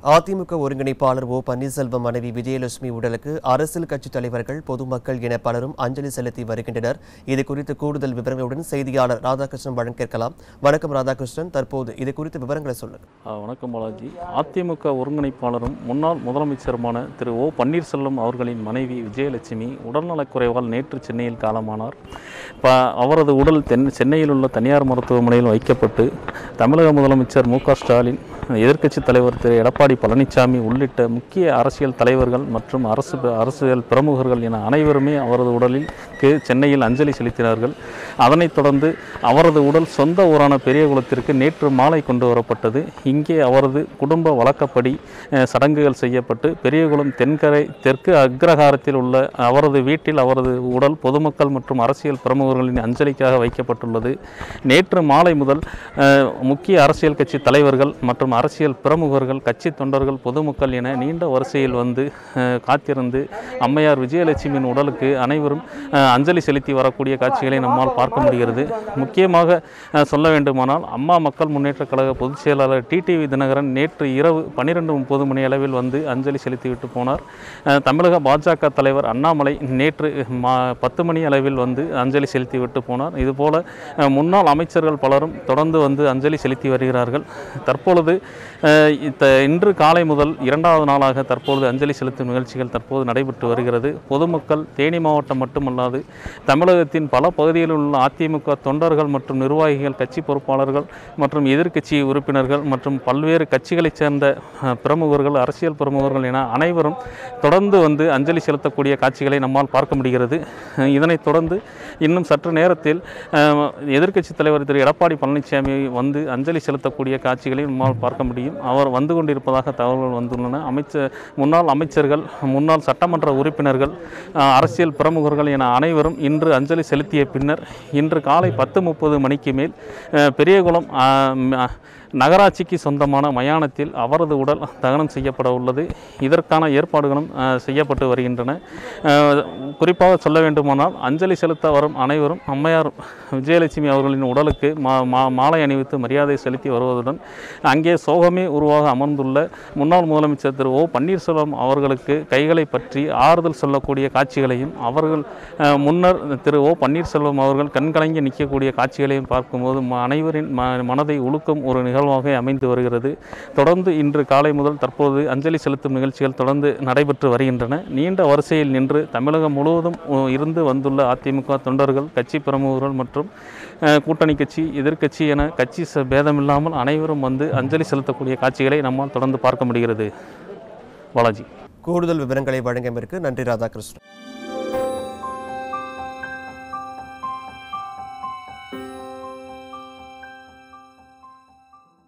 அதிமுக ஒருங்கிணைப்பாளர் ஓ பன்னீர்செல்வம் மனைவி விஜயலட்சுமி உடலுக்கு அரசியல் கட்சித் தலைவர்கள் பொதுமக்கள் என பலரும் அஞ்சலி செலுத்தி வருகின்றனர் இது குறித்து கூடுதல் விவரங்களுடன் செய்தியாளர் ராதாகிருஷ்ணன் வழங்க கேட்கலாம் வணக்கம் ராதாகிருஷ்ணன் தற்போது இது குறித்த விவரங்களை சொல்லுங்க ஆ, வணக்கம் பாலாஜி அதிமுக ஒருங்கிணைப்பாளரும் முன்னாள் முதலமைச்சருமான திரு ஓ பன்னீர்செல்வம் அவர்களின் மனைவி விஜயலட்சுமி உடல்நலக்குறைவால் நேற்று சென்னையில் காலமானார் இப்போ அவரது உடல் தென் சென்னையில் உள்ள தனியார் மருத்துவமனையில் வைக்கப்பட்டு தமிழக முதலமைச்சர் மு க ஸ்டாலின் எதிர்க்கட்சித் தலைவர் திரு எடப்பாடி பழனிசாமி உள்ளிட்ட முக்கிய அரசியல் தலைவர்கள் மற்றும் அரசு அரசியல் பிரமுகர்கள் என அனைவருமே அவரது உடலில் கு- சென்னையில் அஞ்சலி செலுத்தினார்கள் அதனைத் தொடர்ந்து அவரது உடல் சொந்த ஊரான பெரியகுளத்திற்கு நேற்று மாலை கொண்டு வரப்பட்டது இங்கே அவரது குடும்ப வழக்கப்படி அஹ், சடங்குகள் செய்யப்பட்டு பெரியகுளம் தென்கரை தெற்கு அக்ரஹாரத்தில் உள்ள அவரது வீட்டில் அவரது உடல் பொதுமக்கள் மற்றும் அரசியல் பிரமுகர்களின் அஞ்சலிக்காக வைக்கப்பட்டுள்ளது நேற்று மாலை முதல் அஹ், முக்கிய அரசியல் கட்சி தலைவர்கள் மற்றும் அரசியல் பிரமுகர்கள் கட்சி தொண்டர்கள் பொதுமக்கள் என நீண்ட வரிசையில் வந்து அஹ், காத்திருந்து அம்மையார் விஜயலட்சுமியின் உடலுக்கு அனைவரும் அஹ், அஞ்சலி செலுத்தி வரக்கூடிய காட்சிகளை நம்மால் பார்க்க முடிகிறது முக்கியமாக அஹ், சொல்ல வேண்டுமானால் அம்மா மக்கள் முன்னேற்றக் கழக பொதுச் செயலாளர் டிடிவி தினகரன் நேற்று இரவு பன்னிரெண்டு முப்பது மணி அளவில் வந்து அஞ்சலி செலுத்திவிட்டு போனார் அஹ், தமிழக பாஜக தலைவர் அண்ணாமலை நேற்று மா பத்து மணி அளவில் வந்து அஞ்சலி செலுத்திவிட்டு போனார் இதுபோல அஹ், முன்னாள் அமைச்சர்கள் பலரும் தொடர்ந்து வந்து அஞ்சலி செலுத்தி வருகிறார்கள் தற்பொழுது அஹ், இத்த இன்று காலை முதல் இரண்டாவது நாளாக தற்பொழுது அஞ்சலி செலுத்தும் நிகழ்ச்சிகள் தற்போது நடைபெற்று வருகிறது பொதுமக்கள் தேனி மாவட்டம் மட்டுமல்லாது தமிழகத்தின் பல பகுதிகளில் உள்ள அதிமுக தொண்டர்கள் மற்றும் நிர்வாகிகள் கட்சி பொறுப்பாளர்கள் மற்றும் எதிர்க்கட்சி உறுப்பினர்கள் மற்றும் பல்வேறு கட்சிகளைச் சேர்ந்த அஹ், பிரமுகர்கள் அரசியல் பிரமுகர்கள் என அனைவரும் தொடர்ந்து வந்து அஞ்சலி செலுத்தக்கூடிய காட்சிகளை நம்மால் பார்க்க முடிகிறது அஹ், இதனைத் தொடர்ந்து இன்னும் சற்று நேரத்தில் அஹ், எதிர்க்கட்சித் தலைவர் திரு எடப்பாடி பழனிசாமி வந்து அஞ்சலி செலுத்தக்கூடிய காட்சிகளை நம்மால் பார்க்க முடியும் அவர் வந்து கொண்டிருப்பதாக தகவல்கள் வந்துள்ளன அமைச்சர் முன்னாள் அமைச்சர்கள் முன்னாள் சட்டமன்ற உறுப்பினர்கள் அஹ், அரசியல் பிரமுகர்கள் என அனைவரும் இன்று அஞ்சலி செலுத்திய பின்னர் இன்று காலை பத்து முப்பது மணிக்கு மேல் அஹ், பெரியகுளம் அஹ், ம- நகராட்சிக்கு சொந்தமான மயானத்தில் அவரது உடல் தகனம் செய்யப்பட உள்ளது இதற்கான ஏற்பாடுகளும் அஹ், செய்யப்பட்டு வருகின்றன அஹ், குறிப்பாக சொல்ல வேண்டுமானால் அஞ்சலி செலுத்த வரும் அனைவரும் அம்மையார் விஜயலட்சுமி அவர்களின் உடலுக்கு மா மா- மாலை அணிவித்து மரியாதை செலுத்தி வருவதுடன் அங்கே சோகமே உருவாக அமர்ந்துள்ள முன்னாள் முதலமைச்சர் திரு ஓ பன்னீர்செல்வம் அவர்களுக்கு கைகளை பற்றி ஆறுதல் சொல்லக்கூடிய காட்சிகளையும் அவர்கள் அஹ், முன்னர் திரு ஓ பன்னீர்செல்வம் அவர்கள் கண்கலங்கி நிற்கக்கூடிய காட்சிகளையும் பார்க்கும்போது ம- அனைவரின் ம மனதை உழுக்கும் ஒரு நிகழ்வாக அமைந்து வருகிறது தொடர்ந்து இன்று காலை முதல் தற்போது அஞ்சலி செலுத்தும் நிகழ்ச்சிகள் தொடர்ந்து நடைபெற்று வருகின்றன நீண்ட வரிசையில் நின்று தமிழகம் முழுவதும் உ- இருந்து வந்துள்ள அதிமுக தொண்டர்கள் கட்சி பிரமுகர்கள் மற்றும் அஹ், கூட்டணி கட்சி எதிர்க்கட்சி என கட்சி ச- பேதமில்லாமல் அனைவரும் வந்து அஞ்சலி செலுத்தக்கூடிய காட்சிகளை நம்மால் தொடர்ந்து பார்க்க முடிகிறது பாலாஜி கூடுதல் விவரங்களை வழங்கியமைக்கு நன்றி ராதாகிருஷ்ணன்